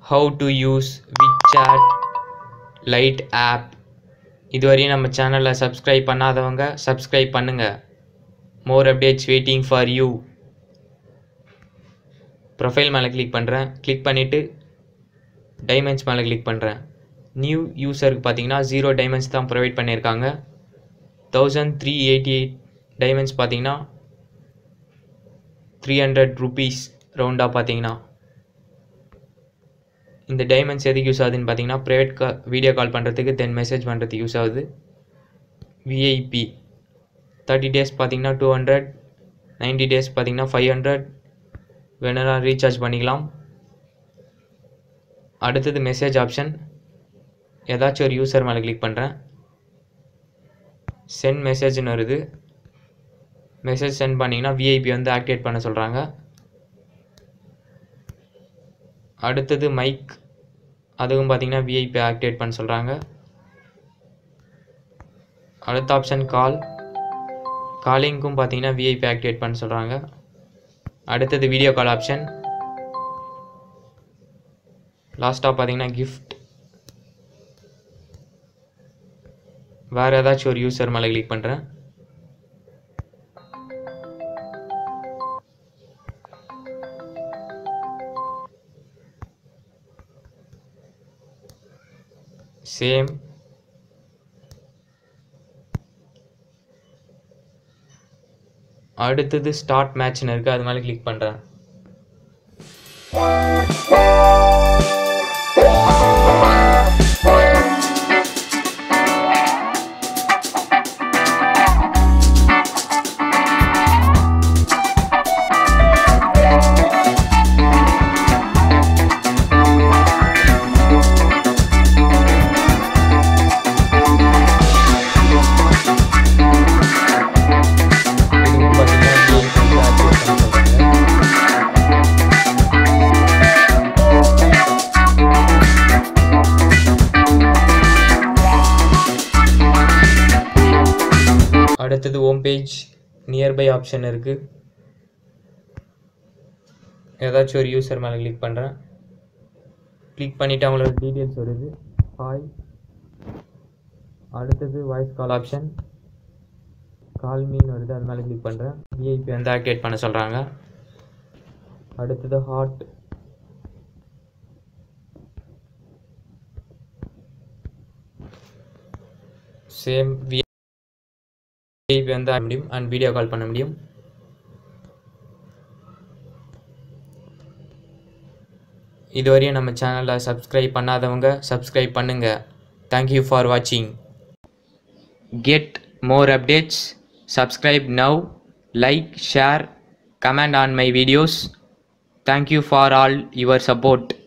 How to use WeChat lite app இதுவரையும் நம்ம சேனலை சப்ஸ்கிரைப் பண்ணாதவங்க சப்ஸ்கிரைப் பண்ணுங்கள் more updates waiting for you profile மேலே கிளிக் பண்ணுறேன் கிளிக் பண்ணிவிட்டு டைமண்ட்ஸ் மேலே கிளிக் பண்ணுறேன் நியூ யூசருக்கு பார்த்தீங்கன்னா ஜீரோ டைமண்ட்ஸ் தான் ப்ரொவைட் பண்ணியிருக்காங்க thousand three eighty eight diamonds பார்த்தீங்கன்னா த்ரீ ஹண்ட்ரட் ருபீஸ் ரவுண்டாக பார்த்தீங்கன்னா இந்த டைமண்ட்ஸ் எதுக்கு யூஸ் ஆகுதுன்னு பார்த்தீங்கன்னா ப்ரைவேட் கா வீடியோ கால் பண்ணுறதுக்கு தென் மெசேஜ் பண்ணுறதுக்கு யூஸ் ஆகுது விஐபி தேர்ட்டி டேஸ் பார்த்தீங்கன்னா டூ ஹண்ட்ரட் நைன்டி டேஸ் பார்த்தீங்கன்னா ஃபைவ் ஹண்ட்ரட் வேணும்னா ரீசார்ஜ் பண்ணிக்கலாம் அடுத்தது மெசேஜ் ஆப்ஷன் ஏதாச்சும் ஒரு யூசர் மேலே கிளிக் பண்ணுறேன் சென்ட் மெசேஜ்னு வருது மெசேஜ் சென்ட் பண்ணிங்கன்னா விஐபி வந்து ஆக்டிவேட் பண்ண சொல்கிறாங்க அடுத்தது மைக் அதுவும் பார்த்தீங்கன்னா விஐபி ஆக்டிவேட் பண்ண சொல்கிறாங்க அடுத்த ஆப்ஷன் கால் காலிங்க்கும் பார்த்தீங்கன்னா விஐபி ஆக்டிவேட் பண்ண சொல்கிறாங்க அடுத்தது வீடியோ கால் ஆப்ஷன் லாஸ்ட்டாக பார்த்தீங்கன்னா கிஃப்ட் வேறு ஏதாச்சும் ஒரு யூசர் மேலே கிளிக் பண்ணுறேன் சேம் அடுத்தது ஸ்டார்ட் மேட்ச்னு இருக்குது அது மேலே கிளிக் பண்ணுறேன் இதுவும் பார்த்தீங்கன்னா VIP வந்து activate பண்ண சொல்றாங்க. அடுத்தது ஹோம் பேஜ் நியர்பை ஆப்ஷன் இருக்குது ஏதாச்சும் ஒரு யூசர் மேலே கிளிக் பண்ணுறேன் கிளிக் பண்ணிவிட்டு அவங்களோட டீட்டெயில்ஸ் வருது ஹாய் அடுத்தது வாய்ஸ் கால் ஆப்ஷன் கால் மீன் வருது அது மேலே கிளிக் பண்ணுறேன் விஐபி வந்து ஆக்டிவேட் பண்ண சொல்கிறாங்க அடுத்தது ஹாட் சேம் விஐபி வந்து ஆக முடியும் அண்ட் வீடியோ கால் பண்ண முடியும் இதுவரையும் நம்ம சேனலை சப்ஸ்கிரைப் பண்ணாதவங்க சப்ஸ்கிரைப் பண்ணுங்கள் தேங்க்யூ ஃபார் வாட்சிங் Get more updates. Subscribe now. Like, share, comment on my videos. Thank you for all your support.